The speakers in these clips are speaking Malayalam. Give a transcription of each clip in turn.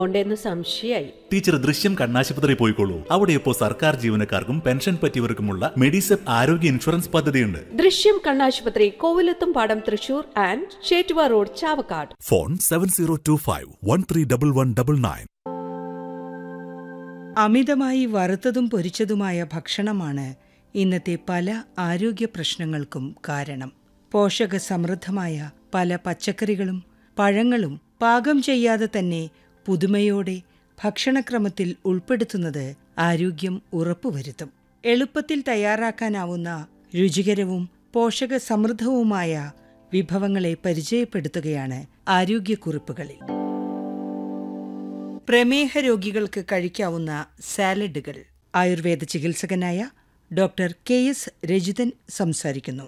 ഉണ്ടെന്ന് സംശയായി ടീച്ചർ ദൃശ്യം കണ്ണാശുപത്രി പോയിക്കോളൂ അവിടെ ഇപ്പോൾ സർക്കാർ ജീവനക്കാർക്കും പെൻഷൻ പറ്റിയവർക്കുമുള്ള മെഡിസെപ്പ് ആരോഗ്യ ഇൻഷുറൻസ് പദ്ധതിയുണ്ട് ദൃശ്യം കണ്ണാശുപത്രി Kovilathumpadam Thrissur and Chettuva road Chavakkad phone seven zero two five one three double one double nine അമിതമായി വറുത്തതും പൊരിച്ചതുമായ ഭക്ഷണമാണ് ഇന്നത്തെ പല ആരോഗ്യ പ്രശ്നങ്ങൾക്കും കാരണം പോഷക സമൃദ്ധമായ പല പച്ചക്കറികളും പഴങ്ങളും പാകം ചെയ്യാതെ തന്നെ പുതുമയോടെ ഭക്ഷണക്രമത്തിൽ ഉൾപ്പെടുത്തുന്നത് ആരോഗ്യം ഉറപ്പുവരുത്തും എളുപ്പത്തിൽ തയ്യാറാക്കാനാവുന്ന രുചികരവും പോഷക സമൃദ്ധവുമായ വിഭവങ്ങളെ പരിചയപ്പെടുത്തുകയാണ് ആരോഗ്യക്കുറിപ്പുകളിൽ പ്രമേഹ രോഗികൾക്ക് കഴിക്കാവുന്ന സാലഡുകൾ ആയുർവേദ ചികിത്സകനായ ഡോക്ടർ കെ എസ് രജിതൻ സംസാരിക്കുന്നു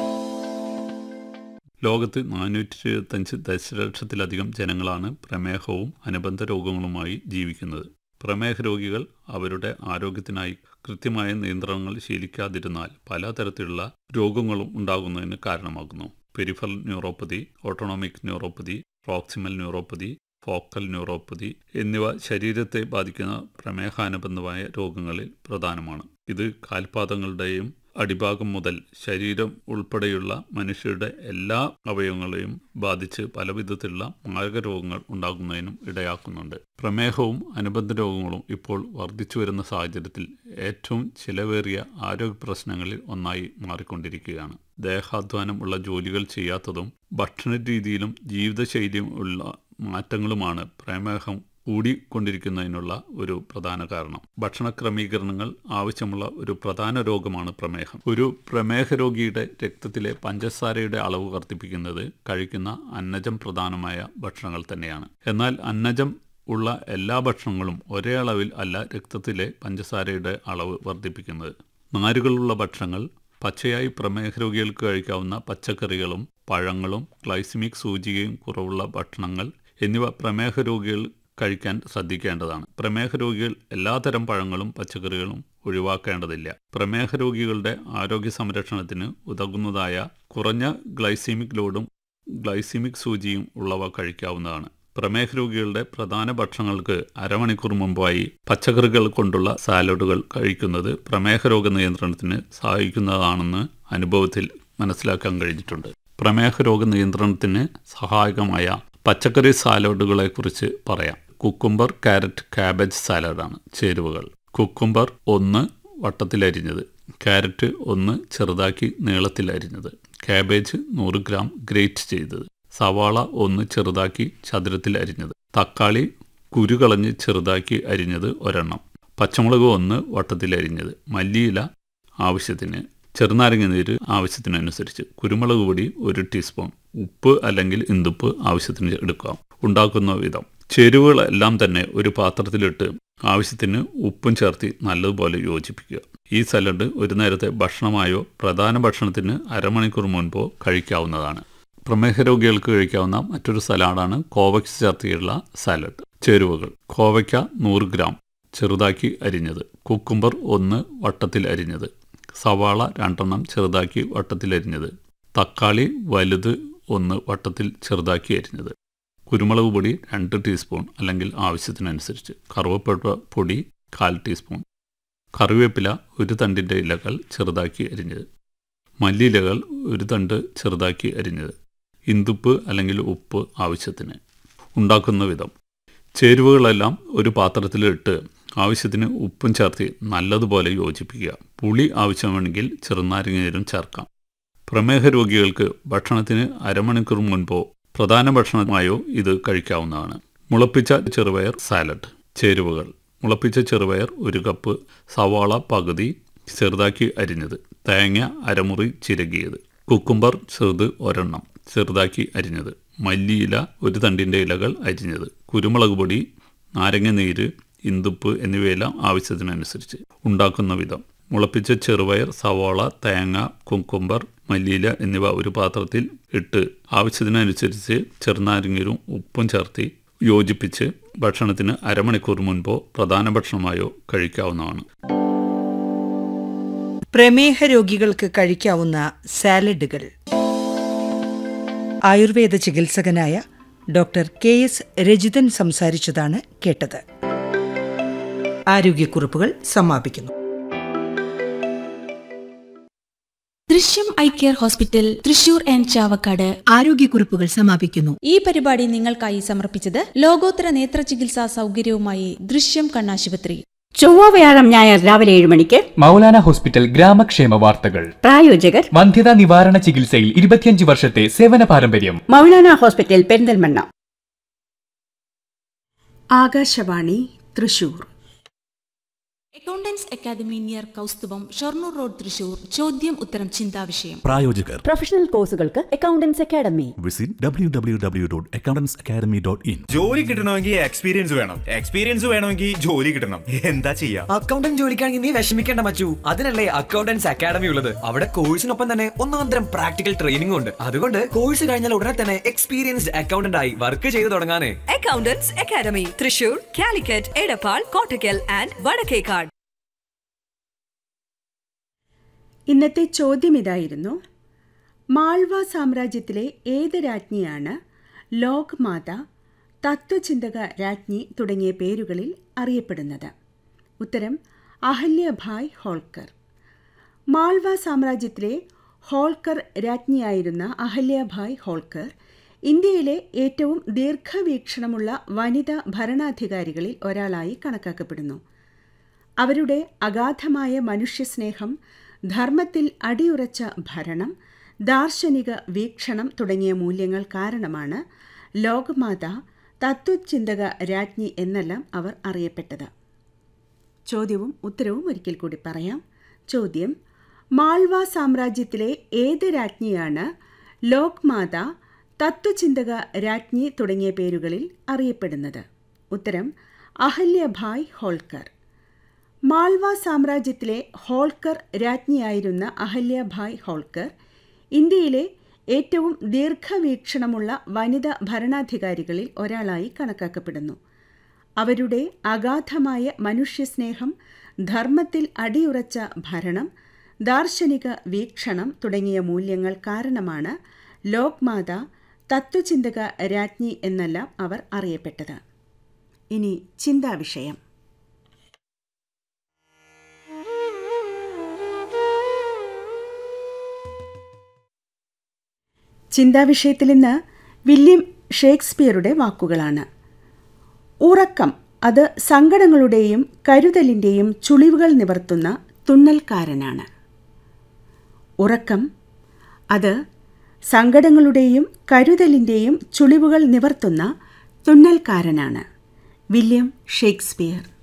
ലോകത്ത് നാനൂറ്റി ഇരുപത്തഞ്ച് ദശലക്ഷത്തിലധികം ജനങ്ങളാണ് പ്രമേഹവും അനുബന്ധ രോഗങ്ങളുമായി ജീവിക്കുന്നത് പ്രമേഹ രോഗികൾ അവരുടെ ആരോഗ്യത്തിനായി കൃത്യമായ നിയന്ത്രണങ്ങൾ ശീലിക്കാതിരുന്നാൽ പലതരത്തിലുള്ള രോഗങ്ങളും ഉണ്ടാകുന്നതിന് കാരണമാകുന്നു peripheral neuropathy autonomic neuropathy proximal neuropathy focal neuropathy എന്നിവ ശരീരത്തെ ബാധിക്കുന്ന പ്രമേഹാനുബന്ധമായ രോഗങ്ങളിൽ പ്രധാനമാണ് ഇത് കാൽപാദങ്ങളുടെയും അടിഭാഗം മുതൽ ശരീരം ഉൾപ്പെടെയുള്ള മനുഷ്യരുടെ എല്ലാ അവയവങ്ങളെയും ബാധിച്ച് പലവിധത്തിലുള്ള മാരകരോഗങ്ങൾ ഉണ്ടാകുന്നതിനും ഇടയാക്കുന്നുണ്ട് പ്രമേഹവും അനുബന്ധ രോഗങ്ങളും ഇപ്പോൾ വർദ്ധിച്ചു വരുന്ന സാഹചര്യത്തിൽ ഏറ്റവും ചിലവേറിയ ആരോഗ്യ പ്രശ്നങ്ങളിൽ ഒന്നായി മാറിക്കൊണ്ടിരിക്കുകയാണ് ദേഹാധ്വാനം ഉള്ള ജോലികൾ ചെയ്യാത്തതും ഭക്ഷണ രീതിയിലും ജീവിതശൈലിയും ഉള്ള മാറ്റങ്ങളുമാണ് പ്രമേഹം കൂടിക്കൊണ്ടിരിക്കുന്നതിനുള്ള ഒരു പ്രധാന കാരണം ഭക്ഷണ ക്രമീകരണങ്ങൾ ആവശ്യമുള്ള ഒരു പ്രധാന രോഗമാണ് പ്രമേഹം ഒരു പ്രമേഹ രോഗിയുടെ രക്തത്തിലെ പഞ്ചസാരയുടെ അളവ് വർദ്ധിപ്പിക്കുന്നത് കഴിക്കുന്ന അന്നജം പ്രധാനമായ ഭക്ഷണങ്ങൾ തന്നെയാണ് എന്നാൽ അന്നജം ഉള്ള എല്ലാ ഭക്ഷണങ്ങളും ഒരേ അളവിൽ അല്ല രക്തത്തിലെ പഞ്ചസാരയുടെ അളവ് വർദ്ധിപ്പിക്കുന്നത് നാരുകളുള്ള ഭക്ഷണങ്ങൾ പച്ചയായി പ്രമേഹ രോഗികൾക്ക് കഴിക്കാവുന്ന പച്ചക്കറികളും പഴങ്ങളും ഗ്ലൈസിമിക് സൂചികയും കുറവുള്ള ഭക്ഷണങ്ങൾ എന്നിവ പ്രമേഹ രോഗികൾ കഴിക്കാൻ ശ്രദ്ധിക്കേണ്ടതാണ് പ്രമേഹ രോഗികൾ എല്ലാതരം പഴങ്ങളും പച്ചക്കറികളും ഒഴിവാക്കേണ്ടതില്ല പ്രമേഹ രോഗികളുടെ ആരോഗ്യ സംരക്ഷണത്തിന് ഉതകുന്നതായ കുറഞ്ഞ ഗ്ലൈസീമിക് ലോഡും ഗ്ലൈസീമിക് സൂചിയും ഉള്ളവ കഴിക്കാവുന്നതാണ് പ്രമേഹ രോഗികളുടെ പ്രധാന ഭക്ഷണങ്ങൾക്ക് അരമണിക്കൂർ മുമ്പായി പച്ചക്കറികൾ കൊണ്ടുള്ള സാലഡുകൾ കഴിക്കുന്നത് പ്രമേഹ രോഗ നിയന്ത്രണത്തിന് സഹായിക്കുന്നതാണെന്ന് അനുഭവത്തിൽ മനസ്സിലാക്കാൻ കഴിഞ്ഞിട്ടുണ്ട് പ്രമേഹ രോഗ നിയന്ത്രണത്തിന് സഹായകമായ പച്ചക്കറി സാലഡുകളെക്കുറിച്ച് പറയാം കുക്കുംബർ കാരറ്റ് കാബേജ് സാലഡാണ് ചേരുവകൾ കുക്കുംബർ ഒന്ന് വട്ടത്തിലരിഞ്ഞത് കാരറ്റ് ഒന്ന് ചെറുതാക്കി നീളത്തിലരിഞ്ഞത് കാബേജ് നൂറ് ഗ്രാം ഗ്രേറ്റ് ചെയ്തത് സവാള ഒന്ന് ചെറുതാക്കി ചതുരത്തിൽ അരിഞ്ഞത് തക്കാളി കുരുകളഞ്ഞ് ചെറുതാക്കി അരിഞ്ഞത് ഒരെണ്ണം പച്ചമുളക് ഒന്ന് വട്ടത്തിൽ അരിഞ്ഞത് മല്ലിയില ആവശ്യത്തിന് ചെറുനാരങ്ങ നീര് ആവശ്യത്തിനനുസരിച്ച് കുരുമുളക് പൊടി ഒരു ടീസ്പൂൺ ഉപ്പ് അല്ലെങ്കിൽ ഇന്തുപ്പ് ആവശ്യത്തിന് എടുക്കുക ഉണ്ടാക്കുന്ന വിധം ചേരുവകളെല്ലാം തന്നെ ഒരു പാത്രത്തിലിട്ട് ആവശ്യത്തിന് ഉപ്പും ചേർത്തി നല്ലതുപോലെ യോജിപ്പിക്കുക ഈ സലഡ് ഒരു നേരത്തെ ഭക്ഷണമായോ പ്രധാന ഭക്ഷണത്തിന് അരമണിക്കൂർ മുൻപോ കഴിക്കാവുന്നതാണ് പ്രമേഹ രോഗികൾക്ക് കഴിക്കാവുന്ന മറ്റൊരു സലാഡാണ് കോവയ്ക്ക് ചേർത്തിയുള്ള സാലഡ് ചേരുവകൾ കോവയ്ക്ക നൂറ് ഗ്രാം ചെറുതാക്കി അരിഞ്ഞത് കുക്കുംബർ ഒന്ന് വട്ടത്തിൽ അരിഞ്ഞത് സവാള രണ്ടെണ്ണം ചെറുതാക്കി വട്ടത്തിൽ അരിഞ്ഞത് തക്കാളി വലുത് ഒന്ന് വട്ടത്തിൽ ചെറുതാക്കി അരിഞ്ഞത് കുരുമുളക് പൊടി രണ്ട് ടീസ്പൂൺ അല്ലെങ്കിൽ ആവശ്യത്തിനനുസരിച്ച് കറുവപ്പട്ട പൊടി കാൽ ടീസ്പൂൺ കറിവേപ്പില ഒരു തണ്ടിൻ്റെ ഇലകൾ ചെറുതാക്കി അരിഞ്ഞത് മല്ലിയിലകൾ ഒരു തണ്ട് ചെറുതാക്കി അരിഞ്ഞത് ഇന്തുപ്പ് അല്ലെങ്കിൽ ഉപ്പ് ആവശ്യത്തിന് ഉണ്ടാക്കുന്ന വിധം ചേരുവകളെല്ലാം ഒരു പാത്രത്തിലിട്ട് ആവശ്യത്തിന് ഉപ്പും ചേർത്ത് നല്ലതുപോലെ യോജിപ്പിക്കുക പുളി ആവശ്യമാണെങ്കിൽ ചെറുനാരങ്ങ ചേർക്കാം പ്രമേഹ രോഗികൾക്ക് ഭക്ഷണത്തിന് അരമണിക്കൂർ മുൻപോ പ്രധാന ഭക്ഷണമായോ ഇത് കഴിക്കാവുന്നതാണ് മുളപ്പിച്ച ചെറുപയർ സാലഡ് ചേരുവകൾ മുളപ്പിച്ച ചെറുപയർ ഒരു കപ്പ് സവാള പകുതി ചെറുതാക്കി അരിഞ്ഞത് തേങ്ങ അരമുറി ചിരകിയത് കുക്കുംബർ ചെറുത് ഒരെണ്ണം ചെറുതാക്കി അരിഞ്ഞത് മല്ലിയില ഒരു തണ്ടിൻ്റെ ഇലകൾ അരിഞ്ഞത് കുരുമുളക് പൊടി നാരങ്ങ നീര് ഇന്തുപ്പ് എന്നിവയെല്ലാം ആവശ്യത്തിനനുസരിച്ച് ഉണ്ടാക്കുന്ന വിധം മുളപ്പിച്ച ചെറുപയർ സവാള തേങ്ങ കുക്കുംബർ മല്ലിയില എന്നിവ ഒരു പാത്രത്തിൽ ഇട്ട് ആവശ്യത്തിനനുസരിച്ച് ചെറുനാരങ്ങയും ഉപ്പും ചേർത്തി യോജിപ്പിച്ച് ഭക്ഷണത്തിന് അരമണിക്കൂർ മുൻപോ പ്രധാന ഭക്ഷണമായോ കഴിക്കാവുന്നതാണ് പ്രമേഹ രോഗികൾക്ക് കഴിക്കാവുന്ന സാലഡുകൾ ആയുർവേദ ചികിത്സകനായ ഡോക്ടർ കെ എസ് രജിതൻ സംസാരിച്ചതാണ് കേട്ടത് ആരോഗ്യക്കുറിപ്പുകൾ സമാപിക്കുന്നു Drishyam eye care hospital Thrissur and Chavakkad ആരോഗ്യക്കുറിപ്പുകൾ സമാപിക്കുന്നു ഈ പരിപാടി നിങ്ങൾക്കായി സമർപ്പിച്ചത് ലോകോത്തര നേത്ര ചികിത്സാ സൗകര്യവുമായി ദൃശ്യം കണ്ണാശുപത്രി ചൊവ്വ വ്യാഴം ഞായർ രാവിലെ ഏഴ് മണിക്ക് മൗലാന ഹോസ്പിറ്റൽ ഗ്രാമക്ഷേമ വാർത്തകൾ പ്രായോജകർ വന്ധ്യതാ നിവാരണ ചികിത്സയിൽ ഇരുപത്തിയഞ്ച് വർഷത്തെ സേവന പാരമ്പര്യം Moulana hospital Perinthalmanna Akashvani Thrissur accountants academy near Kousthubham Shoranur road Thrissur ചോദ്യം ഉത്തരം ചിന്താവിഷയം പ്രായോജകർ പ്രൊഫഷണൽ കോഴ്സുകൾക്ക് accountants academy visit W W W dot accountants academy dot in ജോലി കിട്ടണമെങ്കിൽ എക്സ്പീരിയൻസ് വേണം എക്സ്പീരിയൻസ് വേണമെങ്കിൽ ജോലി കിട്ടണം എന്താ ചെയ്യാ അക്കൗണ്ടന്റ് ജോലിക്കാണെങ്കിൽ നീ വിഷമിക്കേണ്ട മച്ചു അതിനല്ലേ അക്കൗണ്ടൻസ് അക്കാദമി ഉള്ളത് അവിടെ കോഴ്സിനൊപ്പം തന്നെ ഒന്നാം തരം പ്രാക്ടിക്കൽ ട്രെയിനിംഗ് ഉണ്ട് അതുകൊണ്ട് കോഴ്സ് കഴിഞ്ഞാൽ ഉടനെ തന്നെ എക്സ്പീരിയൻസ്ഡ് അക്കൗണ്ടന്റ് ആയി വർക്ക് ചെയ്തു തുടങ്ങാനേ accountants academy Thrissur Calicut Edappal Kottakkal and Vadakkekad ഇന്നത്തെ ചോദ്യം ഇതായിരുന്നു മാൾവ സാമ്രാജ്യത്തിലെ ഏത് രാജ്ഞിയാണ് ലോക് മാത തത്വചിന്തക രാജ്ഞി തുടങ്ങിയ പേരുകളിൽ അറിയപ്പെടുന്നത് ഉത്തരം അഹല്യഭായ് ഹോൾക്കർ മാൾവ സാമ്രാജ്യത്തിലെ ഹോൾക്കർ രാജ്ഞിയായിരുന്ന അഹല്യഭായ് ഹോൾക്കർ ഇന്ത്യയിലെ ഏറ്റവും ദീർഘവീക്ഷണമുള്ള വനിതാ ഭരണാധികാരികളിൽ ഒരാളായി കണക്കാക്കപ്പെടുന്നു അവരുടെ അഗാധമായ മനുഷ്യസ്നേഹം ധർമ്മത്തിൽ അടിയുറച്ച ഭരണം ദാർശനിക വീക്ഷണം തുടങ്ങിയ മൂല്യങ്ങൾ കാരണമാണ് ലോകമാത തത്വചിന്തക രാജ്ഞി എന്നെല്ലാം അവർ അറിയപ്പെട്ടത് ചോദ്യവും ഉത്തരവും ഒരിക്കൽ കൂടി പറയാം ചോദ്യം മാൾവ സാമ്രാജ്യത്തിലെ ഏത് രാജ്ഞിയാണ് ലോക്മാത തത്വചിന്തക രാജ്ഞി തുടങ്ങിയ പേരുകളിൽ അറിയപ്പെടുന്നത് ഉത്തരം അഹല്യഭായ് ഹോൾക്കർ മാൾവ സാമ്രാജ്യത്തിലെ ഹോൾക്കർ രാജ്ഞിയായിരുന്ന അഹല്യഭായ് ഹോൾക്കർ ഇന്ത്യയിലെ ഏറ്റവും ദീർഘവീക്ഷണമുള്ള വനിതാ ഭരണാധികാരികളിൽ ഒരാളായി കണക്കാക്കപ്പെടുന്നു അവരുടെ അഗാധമായ മനുഷ്യസ്നേഹം ധർമ്മത്തിൽ അടിയുറച്ച ഭരണം ദാർശനിക വീക്ഷണം തുടങ്ങിയ മൂല്യങ്ങൾ കാരണമാണ് ലോക്മാത തത്വചിന്തക രാജ്ഞി എന്നെല്ലാം അവർ അറിയപ്പെട്ടത് ഇനി ചിന്താവിഷയം ചിന്താവിഷയത്തിൽ ഇന്ന് വില്യം ഷേക്സ്പിയറുടെ വാക്കുകളാണ് ഉറക്കം അത് സങ്കടങ്ങളുടെയും കരുതലിൻ്റെയും ചുളിവുകൾ നിവർത്തുന്ന തുന്നൽക്കാരനാണ് ഉറക്കം അത് സങ്കടങ്ങളുടെയും കരുതലിൻ്റെയും ചുളിവുകൾ നിവർത്തുന്ന തുന്നൽക്കാരനാണ് വില്യം ഷേക്സ്പിയർ